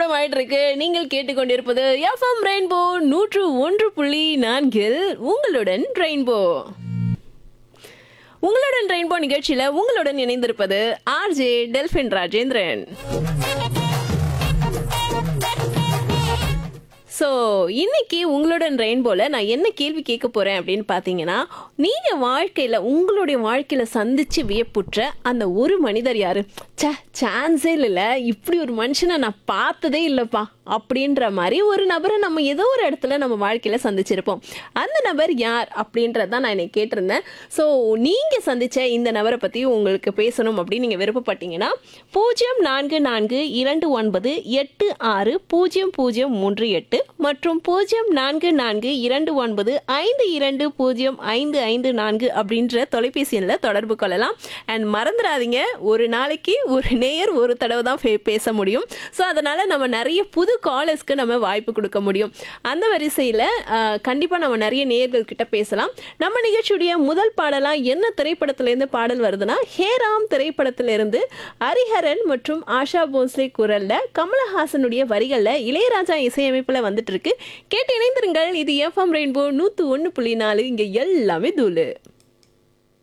நிமிடம் ஆயிட்டு இருக்கு நீங்கள் கேட்டுக்கொண்டிருப்பது எஃப்எம் ரெயின்போ நூற்று ஒன்று புள்ளி நான்கில் உங்களுடன் ரெயின்போ உங்களுடன் ரெயின்போ நிகழ்ச்சியில உங்களுடன் இணைந்திருப்பது ஆர்ஜே டெல்பின் ராஜேந்திரன் ஸோ இன்னைக்கு உங்களுடன் ரெயின்போல நான் என்ன கேள்வி கேட்க போறேன் அப்படின்னு பார்த்தீங்கன்னா நீங்க வாழ்க்கையில உங்களுடைய வாழ்க்கையில சந்திச்சு வியப்புற்ற அந்த ஒரு மனிதர் யாரு ச்சே சான்ஸே இல்லைல்ல இப்படி ஒரு மனுஷனை நான் பார்த்ததே இல்லைப்பா அப்படின்ற மாதிரி ஒரு நபரை நம்ம ஏதோ ஒரு இடத்துல நம்ம வாழ்க்கையில சந்திச்சிருப்போம் அந்த நபர் யார் அப்படின்றத நான் இன்னைக்கு கேட்டிருந்தேன் ஸோ நீங்க சந்திச்ச இந்த நபரை பத்தி உங்களுக்கு பேசணும் அப்படின்னு நீங்க விருப்பப்பட்டீங்கன்னா பூஜ்ஜியம் நான்கு நான்கு இரண்டு ஒன்பது எட்டு ஆறு பூஜ்ஜியம் பூஜ்ஜியம் மூன்று எட்டு மற்றும் பூஜ்ஜியம் நான்கு நான்கு இரண்டு ஒன்பது ஐந்து இரண்டு பூஜ்ஜியம் ஐந்து ஐந்து நான்கு அப்படின்ற தொலைபேசி எண்ணில் தொடர்பு கொள்ளலாம் அண்ட் மறந்துடாதீங்க ஒரு நாளைக்கு ஒரு நேயர் ஒரு தடவை தான் பே- பேச முடியும் ஸோ அதனால நம்ம நிறைய புது காலர்ஸ்க்கு நம்ம வாய்ப்பு கொடுக்க முடியும் அந்த வரிசையில் கண்டிப்பாக நம்ம நிறைய நேயர்கள் கிட்ட பேசலாம் நம்ம நிகழ்ச்சியுடைய முதல் பாடலாம் என்ன திரைப்படத்திலேருந்து பாடல் வருதுன்னா ஹேராம் திரைப்படத்திலிருந்து ஹரிஹரன் மற்றும் ஆஷா போஸ்லே குரல்ல கமலஹாசனுடைய வரிகளில் இளையராஜா இசையமைப்பில் வந்துட்டு இருக்கு கேட்டு இணைந்திருங்கள் இது எஃப்எம் ரெயின்போ நூற்று ஒன்று புள்ளி நாலு இங்கே எல்லாமே தூளு